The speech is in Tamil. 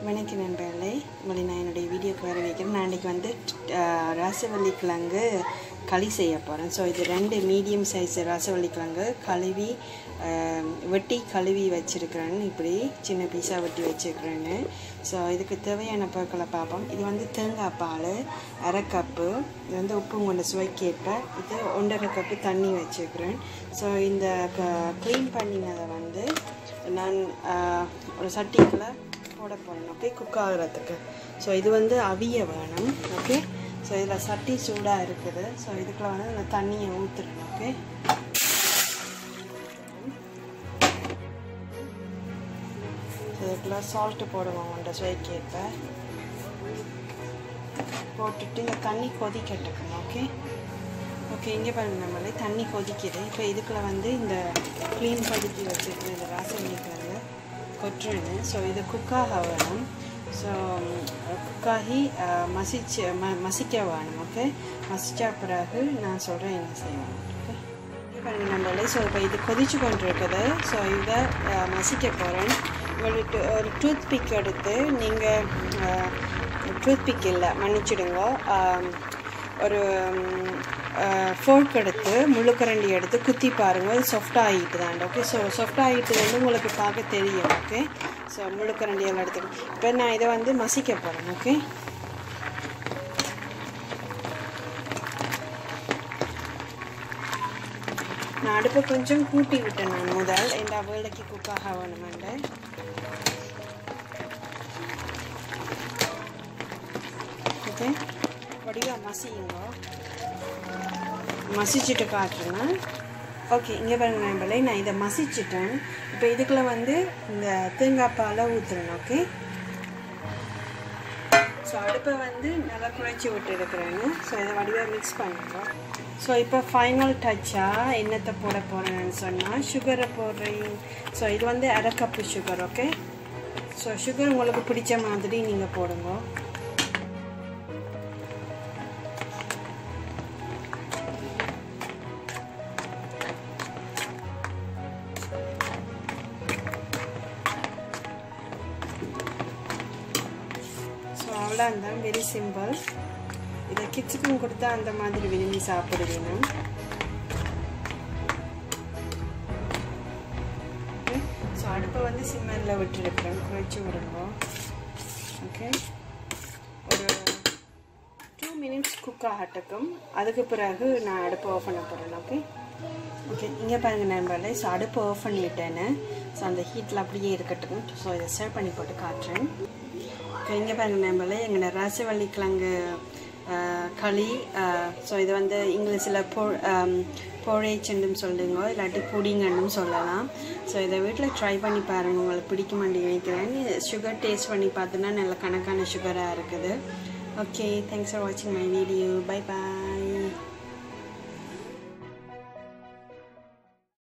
வணக்கம் நண்பர்களே உங்களை நான் என்னுடைய வீடியோக்கு வர வைக்கிறேன் நான் இன்றைக்கி வந்து அஹ், ராசவள்ளி கிழங்கு களி செய்ய போகிறேன் ஸோ இது ரெண்டு மீடியம் சைஸ் ராசவள்ளி கிழங்கு கழுவி அஹ், வெட்டி கழுவி வச்சுருக்கிறேன்னு இப்படி சின்ன பீஸாக வெட்டி வச்சுருக்கிறேன்னு ஸோ இதுக்கு தேவையான பொருட்களை பார்ப்போம் இது வந்து தேங்காய் பால் அரை கப்பு இது வந்து உப்பு கொண்ட சுவைக்கேற்ப இது ஒன்றரை கப்பு தண்ணி வச்சுருக்கிறேன் ஸோ இந்த க்ளீன் பண்ணினதை வந்து நான் ஆஹ், ஒரு சட்டிக்குள்ள போட போகிறேன் ஓகே குக் ஆகுறதுக்கு ஸோ இது வந்து அவிய வேணும் ஓகே ஸோ இதில் சட்டி சூடாக இருக்குது ஸோ இதுக்குள்ள வந்து நான் தண்ணியை ஊற்றுறேன் ஓகே இதுக்குள்ள சால்ட்டு போடுவோம் உண்ட சுவைக்கேற்ப போட்டுட்டு இந்த தண்ணி கொதிக்கட்டுக்கணும் ஓகே ஓகே இங்கே பாருங்க நம்மளே தண்ணி கொதிக்குது இப்போ இதுக்குள்ள வந்து இந்த க்ளீன் கொதிக்கி வச்சுருக்க இந்த ராசவள்ளிக்கிழங்கு கொட்டுறது ஸோ இது குக்காக வேணும் ஸோ குக்காகி மசிச்சு ம மசிக்க வேணும் ஓகே மசிச்சா பிறகு நான் சொல்கிறேன் என்ன செய்யணும் ஓகே இங்கே பாருங்க நம்மளே ஸோ இப்போ இது கொதிச்சு கொண்டு இருக்குது ஸோ இதை அஹ், மசிக்க போகிறேன் உங்களுக்கு ஒரு டூத் பிக் எடுத்து நீங்கள் டூத் பிக் இல்லை மன்னிச்சிடுங்க ஆம், ஒரு ஃபோர்க் எடுத்து முழுக்கரண்டி எடுத்து குத்தி பாருங்கள் சாஃப்டாக ஆகிட்டு தான் ஓகே ஸோ சாஃப்டாக ஆகிட்டு வந்து உங்களுக்கு பார்க்க தெரியும் ஓகே ஸோ முழுக்கரண்டியெல்லாம் எடுத்து இப்போ நான் இதை வந்து மசிக்க போகிறேன் ஓகே நான் அடுப்பை கொஞ்சம் கூட்டி விட்டேன் நான் முதல் இந்த வேலைக்கு குக்காக வேணுமெண்டு ஓகே வடிவாக மசியுங்க மசிச்சுட்டு காட்டுறேங்க ஓகே இங்கே பாருங்க நண்பர்களே நான் இதை மசிச்சிட்டேன் இப்போ இதுக்குள்ள வந்து இந்த தேங்காய் பாலை ஊற்றுறேன் ஓகே ஸோ அடுப்பை வந்து நல்லா குறைச்சி விட்டு இருக்கிறேன்னு ஸோ இதை வடிவாக மிக்ஸ் பண்ணிடுறோம் ஸோ இப்போ ஃபைனல் டச்சாக என்னத்தை போட போகிறேன்னு சொன்னால் சுகரை போடுறேன் ஸோ இது வந்து அரை cup sugar okay so sugar உங்களுக்கு பிடிச்ச மாதிரி நீங்கள் போடுங்க ஸோ அவ்வளோதான் வெரி சிம்பிள் இதை கிட்ஸுக்கும் கொடுத்தா அந்த மாதிரி விரும்பி சாப்பிடுவீங்க ஸோ அடுப்பை வந்து சிம்மரில் விட்டுருக்குறேன் குறைச்சி விடுங்க ஓகே ஒரு டூ மினிட்ஸ் குக் ஆகட்டுக்கும் அதுக்கு பிறகு நான் அடுப்பை ஆஃப் பண்ண போகிறேன் ஓகே ஓகே இங்கே பாருங்க நண்பர்களே ஸோ அடுப்பை ஆஃப் பண்ணிட்டேன்னு ஸோ அந்த ஹீட்டில் அப்படியே இருக்கட்டும் ஸோ இதை சர்வ் பண்ணி போட்டு காட்டுறேன் ஓகே இங்கே பாருங்க நண்பர்களே எங்களோட ராசவள்ளி கிழங்கு ஆஹ், களி ஸோ இது வந்து இங்கிலீஷில் பொ பொழைச்சுன்னு சொல்லுங்க இல்லாட்டி புடிங்கன்னு சொல்லலாம் ஸோ இதை வீட்டில் ட்ரை பண்ணி பாருங்கள் உங்களுக்கு பிடிக்குமான்னு நினைக்கிறேன் சுகர் டேஸ்ட் பண்ணி பார்த்தோன்னா நல்ல கணக்கான சுகராக இருக்குது ஓகே தேங்க்ஸ் ஃபார் வாட்சிங் மை வீடியோ பை பாய்